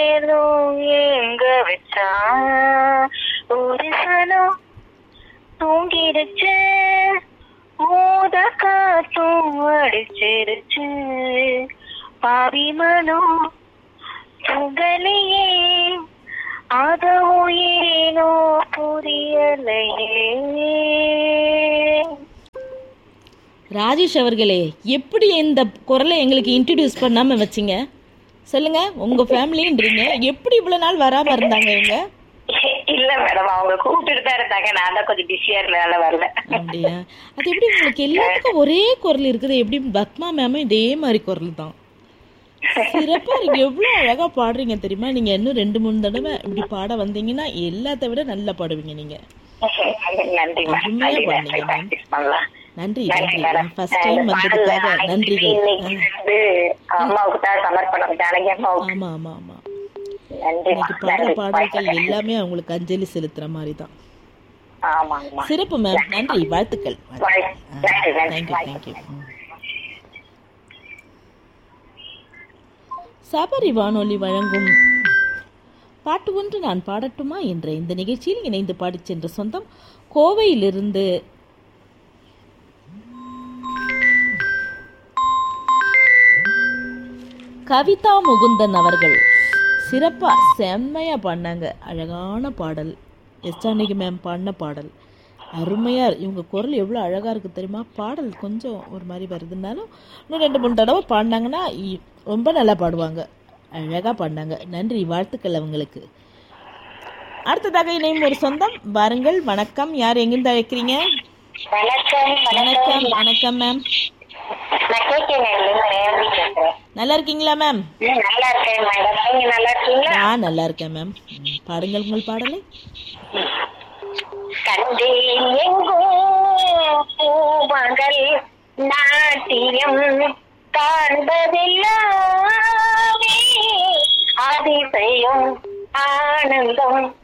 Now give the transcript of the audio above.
ஏதோ எங்க வச்சா ஒரு சனம் தூங்கிடுச்சு மோத காத்தும் அடிச்சிருச்சு பாவி மனம் தூங்கலையே அதுவும் ஏனோ புரியலையே ராஜேஷ் அவர்களே எப்படி இந்த குரலை எங்களுக்கு இன்ட்ரடியூஸ் பண்ணாம வச்சீங்க சொல்லுங்க உங்க ஃபேமிலின்றீங்க எப்படி இவ்வளவு நாள் வராம இருந்தாங்க இவங்க இல்ல மேடம் அவங்க கூப்பிட்டுட்டு தான் இருந்தாங்க நான் தான் கொஞ்சம் பிஸியா இருந்ததால வரல அப்படியா அது எப்படி உங்களுக்கு எல்லாத்துக்கும் ஒரே குரல் இருக்குது எப்படி பத்மா மேமும் இதே மாதிரி குரல் தான் சிறப்பா இருக்கு எவ்வளவு அழகா பாடுறீங்க தெரியுமா நீங்க இன்னும் ரெண்டு மூணு தடவை இப்படி பாட வந்தீங்கன்னா எல்லாத்த விட நல்லா பாடுவீங்க நீங்க நன்றி மேம் அருமையா நன்றி பண்ணீங்க, மேம் practice பண்ணலாம் நன்றி நன்றி நன்றி மேடம் ஃபர்ஸ்ட் டைம் வந்ததுக்காக நன்றிகள் இன்னைக்கு வந்து அம்மாவுக்கு தான் சமர்ப்பணம் ஜானகி அம்மாவுக்கு ஆமா ஆமா ஆமா நன்றி இன்னைக்கு பாடுற நன்றி பாடல்கள் எல்லாமே அவங்களுக்கு அஞ்சலி செலுத்துற மாதிரி தான் ஆமாங்கம்மா சிறப்பு மேம் நன்றி வாழ்த்துக்கள் வாழ்- நன்றி நன்றி தேங்க்யூ தேங்க்யூ சபரி வானொலி வழங்கும் பாட்டு ஒன்று நான் பாடட்டுமா என்ற இந்த நிகழ்ச்சியில் இணைந்து பாடிச் சென்ற சொந்தம் கோவையிலிருந்து கவிதா முகுந்தன் அவர்கள் சிறப்பா செம்மையா பாடினாங்க அழகான பாடல் எஸ் ஜானகி மேம் பாடின பாடல் அருமையா இரு- இவங்க குரல் எவ்வளோ அழகா இருக்கு தெரியுமா பாடல் கொஞ்சம் ஒரு மாதிரி வருதுனாலும் இன்னும் ரெண்டு மூணு தடவை பாடினாங்கன்னா இ- ரொம்ப நல்லா பாடுவாங்க அழகா பாடினாங்க நன்றி வாழ்த்துக்கள் அவங்களுக்கு அடுத்ததாக இணையும் ஒரு சொந்தம் வாருங்கள் வணக்கம் யார் எங்கிருந்து அழைக்கிறீங்க வணக்கம் வணக்கம் வணக்கம் மேம் நான் கேட்கிறேன் ரேவதி பேசுறேன் நல்லா இருக்கீங்களா மேம் ம், நல்லா இருக்கேன் மேடம் நீங்க நல்லா இருக்கீங்களா நான் நல்லா இருக்கேன் மேம் ம், பாடுங்கள் உங்கள் பாடலை கண்டேன் எங்கோ பூமகள் நாட்டியம் காண்பதெல்லாமே அதிசயம் ஆனந்தம்